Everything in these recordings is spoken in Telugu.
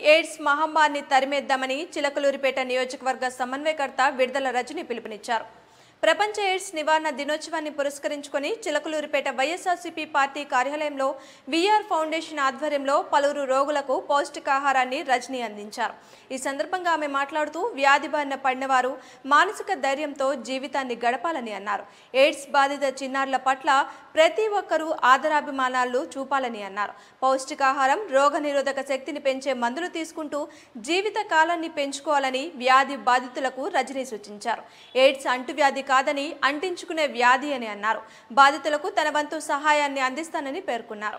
ఎయిడ్స్ మహమ్మారిని తరిమేద్దామని చిలకలూరిపేట నియోజకవర్గ సమన్వయకర్త విడుదల రజని పిలుపునిచ్చారు ప్రపంచ ఎయిడ్స్ నివారణ దినోత్సవాన్ని పురస్కరించుకొని చిలకలూరిపేట వైఎస్ఆర్సీపీ పార్టీ కార్యాలయంలో విఆర్ ఫౌండేషన్ ఆధ్వర్యంలో పలువురు రోగులకు పౌష్టికాహారాన్ని రజని అందించారు ఈ సందర్భంగా ఆమె మాట్లాడుతూ వ్యాధి బారిన పడినవారు మానసిక ధైర్యంతో జీవితాన్ని గడపాలని అన్నారు ఎయిడ్స్ బాధిత చిన్నారుల పట్ల ప్రతి ఒక్కరూ ఆదరాభిమానాలు చూపాలని అన్నారు పౌష్టికాహారం రోగనిరోధక శక్తిని పెంచే మందులు తీసుకుంటూ జీవిత కాలాన్ని పెంచుకోవాలని వ్యాధి బాధితులకు రజనీ సూచించారు ఎయిడ్స్ అంటువ్యాధి కాదని అంటించుకునే వ్యాధి అని అన్నారు బాధితులకు తన వంతు సహాయాన్ని అందిస్తానని పేర్కొన్నారు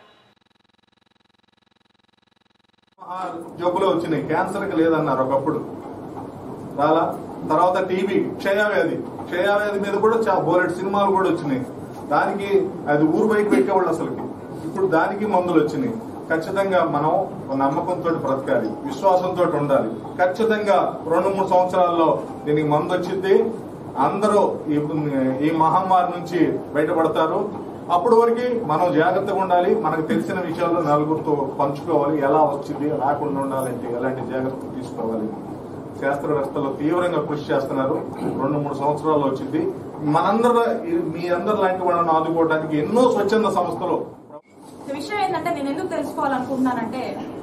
ఆ జబ్బులు వచ్చినాయి క్యాన్సర్ కి లేదన్నారు ఒకప్పుడు రాలా తర్వాత టీబీ క్షయవ్యాధి క్షయవ్యాధి మీద కూడా చా బోలెడ్ సినిమాలు కూడా వచ్చినాయి దానికి అది ఊరు బయట పెట్టేవాళ్ళు అసలుకి ఇప్పుడు దానికి మందులు వచ్చినాయి ఖచ్చితంగా మనం ఒక నమ్మకంతో బ్రతకాలి విశ్వాసంతో ఉండాలి ఖచ్చితంగా రెండు మూడు సంవత్సరాల్లో దీనికి మందు వచ్చింది అందరూ ఈ ఈ మహమ్మారి నుంచి బయటపడతారు అప్పటి వరకు మనం జాగ్రత్తగా ఉండాలి మనకు తెలిసిన విషయాలు నలుగురితో పంచుకోవాలి ఎలా వచ్చింది రాకుండా ఉండాలంటే ఎలాంటి జాగ్రత్తలు తీసుకోవాలి శాస్త్రవేత్తలు తీవ్రంగా కృషి చేస్తున్నారు రెండు మూడు సంవత్సరాల్లో వచ్చింది మనందరూ ఈ- మీ అందరు లాంటి వాళ్ళని ఆదుకోవడానికి ఎన్నో స్వచ్ఛంద సంస్థలు ఈ విషయం ఏంటంటే నేను ఎందుకు తెలుసుకోవాలనుకుంటున్నానంటే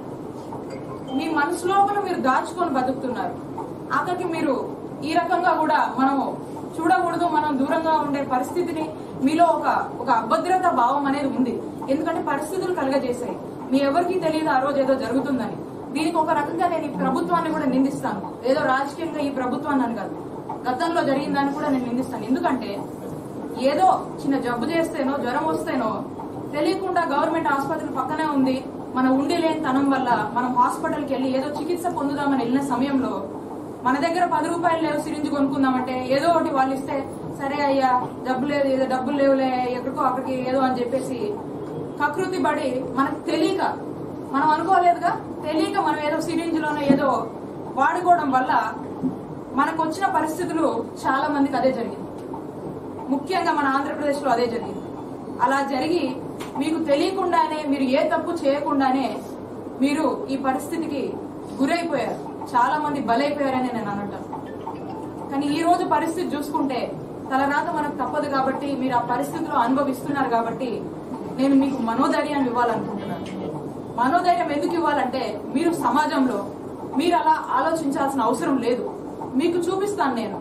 మీ మనసు లోపల మీరు దాచుకొని బతుకుతున్నారు ఆఖరికి మీరు ఈ రకంగా కూడా మనం చూడకూడదు మనం దూరంగా ఉండే పరిస్థితిని మీలో ఒక ఒక అభద్రత భావం అనేది ఉంది ఎందుకంటే పరిస్థితులు కలగజేశాయి మీ ఎవరికి తెలియదు ఆ రోజు ఏదో జరుగుతుందని దీనికి ఒక రకంగా నేను ఈ ప్రభుత్వాన్ని కూడా నిందిస్తాను ఏదో రాజకీయంగా ఈ ప్రభుత్వాన్ని అని కాదు గతంలో జరిగిందని కూడా నేను నిందిస్తాను ఎందుకంటే ఏదో చిన్న జబ్బు చేస్తేనో జ్వరం వస్తేనో తెలియకుండా గవర్నమెంట్ ఆసుపత్రి పక్కనే ఉంది మన ఉండి లేని తనం వల్ల మనం హాస్పిటల్కి వెళ్ళి ఏదో చికిత్స పొందుదామని వెళ్ళిన సమయంలో మన దగ్గర పది రూపాయలు లేవు సిరింజ్ కొనుక్కుందామంటే ఏదో ఒకటి వాళ్ళు ఇస్తే సరే అయ్యా డబ్బు లేదు ఏదో డబ్బులు లేవులే ఎక్కడికో అక్కడికి ఏదో అని చెప్పేసి కకృతి పడి మనకు తెలియక మనం అనుకోలేదుగా తెలియక మనం ఏదో సిరింజ్ లోనో ఏదో వాడుకోవడం వల్ల మనకు వచ్చిన పరిస్థితులు చాలా మందికి అదే జరిగింది ముఖ్యంగా మన ఆంధ్రప్రదేశ్ లో అదే జరిగింది అలా జరిగి మీకు తెలియకుండానే మీరు ఏ తప్పు చేయకుండానే మీరు ఈ పరిస్థితికి గురైపోయారు చాలా మంది బలైపోయారని నేను అనటం కానీ ఈ రోజు పరిస్థితి చూసుకుంటే తలరాత మనకు తప్పదు కాబట్టి మీరు ఆ పరిస్థితిలో అనుభవిస్తున్నారు కాబట్టి నేను మీకు మనోధైర్యాన్ని ఇవ్వాలనుకుంటున్నాను మనోధైర్యం ఎందుకు ఇవ్వాలంటే మీరు సమాజంలో మీరు అలా ఆలోచించాల్సిన అవసరం లేదు మీకు చూపిస్తాను నేను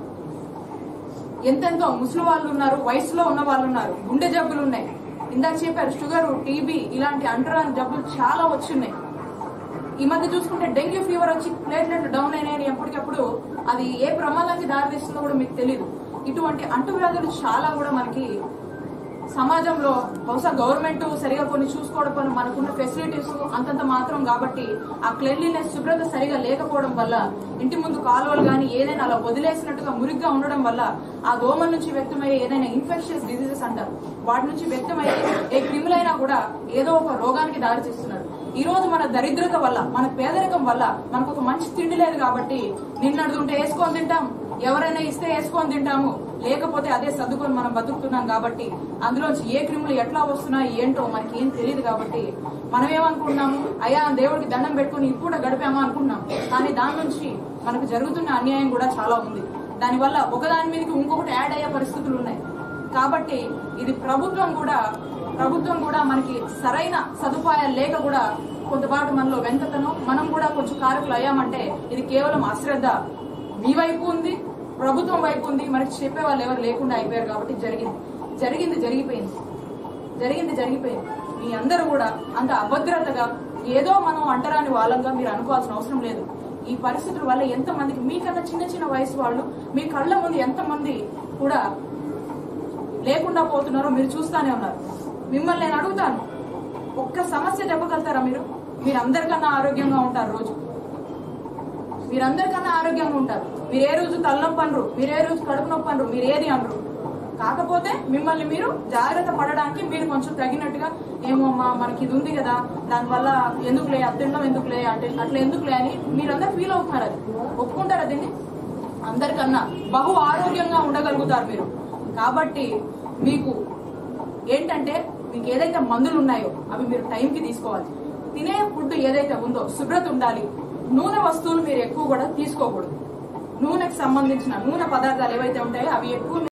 ఎంతెంతో ముసలి వాళ్ళు ఉన్నారు వయసులో ఉన్న వాళ్ళు ఉన్నారు గుండె జబ్బులు ఉన్నాయి ఇందాక చెప్పారు షుగర్ టీబీ ఇలాంటి అంటరాని జబ్బులు చాలా వచ్చున్నాయి ఈ మధ్య చూసుకుంటే డెంగ్యూ ఫీవర్ వచ్చి ప్లేట్లెట్లు డౌన్ అయినాయని ఎప్పటికప్పుడు అది ఏ ప్రమాదానికి దారితీస్తుందో కూడా మీకు తెలియదు ఇటువంటి అంటువ్యాధులు చాలా కూడా మనకి సమాజంలో బహుశా గవర్నమెంట్ సరిగా కొన్ని చూసుకోవడం వల్ల మనకున్న ఫెసిలిటీస్ అంతంత మాత్రం కాబట్టి ఆ క్లెన్లీనెస్ శుభ్రత సరిగా లేకపోవడం వల్ల ఇంటి ముందు కాలువలు గాని ఏదైనా అలా వదిలేసినట్టుగా మురిగ్గా ఉండడం వల్ల ఆ దోమల నుంచి వ్యక్తమయ్యే ఏదైనా ఇన్ఫెక్షన్స్ డిసీజెస్ అంటారు వాటి నుంచి వ్యక్తమయ్యే ఏ క్రిములైనా కూడా ఏదో ఒక రోగానికి దారి తీస్తున్నారు ఈ రోజు మన దరిద్రత వల్ల మన పేదరికం వల్ల మనకు ఒక మంచి తిండి లేదు కాబట్టి నిన్నడుతుంటే వేసుకొని తింటాం ఎవరైనా ఇస్తే వేసుకొని తింటాము లేకపోతే అదే సర్దుకొని మనం బతుకుతున్నాం కాబట్టి అందులోంచి ఏ క్రిములు ఎట్లా వస్తున్నాయి ఏంటో మనకి ఏం తెలియదు కాబట్టి మనం ఏమనుకుంటున్నాము అయ్యా దేవుడికి దండం పెట్టుకుని ఇప్పుడు గడిపామా అనుకున్నాం కానీ దాని నుంచి మనకు జరుగుతున్న అన్యాయం కూడా చాలా ఉంది దానివల్ల ఒకదాని మీదకి ఇంకొకటి యాడ్ అయ్యే పరిస్థితులు ఉన్నాయి కాబట్టి ఇది ప్రభుత్వం కూడా ప్రభుత్వం కూడా మనకి సరైన సదుపాయాలు లేక కూడా కొంతపాటు మనలో వెంకతను మనం కూడా కొంచెం కారకులు అయ్యామంటే ఇది కేవలం అశ్రద్ధ మీ వైపు ఉంది ప్రభుత్వం వైపు ఉంది మనకి చెప్పే వాళ్ళు ఎవరు లేకుండా అయిపోయారు కాబట్టి జరిగింది జరిగింది జరిగిపోయింది జరిగింది జరిగిపోయింది మీ అందరూ కూడా అంత అభద్రతగా ఏదో మనం అంటరాని వాళ్ళంగా మీరు అనుకోవాల్సిన అవసరం లేదు ఈ పరిస్థితుల వల్ల ఎంతమందికి మీకన్నా చిన్న చిన్న వయసు వాళ్ళు మీ కళ్ళ ముందు ఎంతమంది కూడా లేకుండా పోతున్నారో మీరు చూస్తానే ఉన్నారు మిమ్మల్ని నేను అడుగుతాను ఒక్క సమస్య చెప్పగలుగుతారా మీరు మీరు అందరికన్నా ఆరోగ్యంగా ఉంటారు రోజు మీరందరికన్నా ఆరోగ్యంగా ఉంటారు మీరు ఏ రోజు తలనొప్పి అనరు మీరు ఏ రోజు కడుపు నొప్పి అనరు మీరు ఏది అనరు కాకపోతే మిమ్మల్ని మీరు జాగ్రత్త పడడానికి మీరు కొంచెం తగినట్టుగా ఏమో మా మనకి ఇది ఉంది కదా దానివల్ల ఎందుకులే అది తినడం ఎందుకులే అంటే అట్లా ఎందుకులే అని మీరందరూ ఫీల్ అవుతున్నారు అది ఒప్పుకుంటారా దీన్ని అందరికన్నా బహు ఆరోగ్యంగా ఉండగలుగుతారు మీరు కాబట్టి మీకు ఏంటంటే మీకు ఏదైతే మందులు ఉన్నాయో అవి మీరు టైంకి తీసుకోవాలి తినే ఫుడ్ ఏదైతే ఉందో శుభ్రత ఉండాలి నూనె వస్తువులు మీరు ఎక్కువ కూడా తీసుకోకూడదు నూనెకి సంబంధించిన నూనె పదార్థాలు ఏవైతే ఉంటాయో అవి ఎక్కువ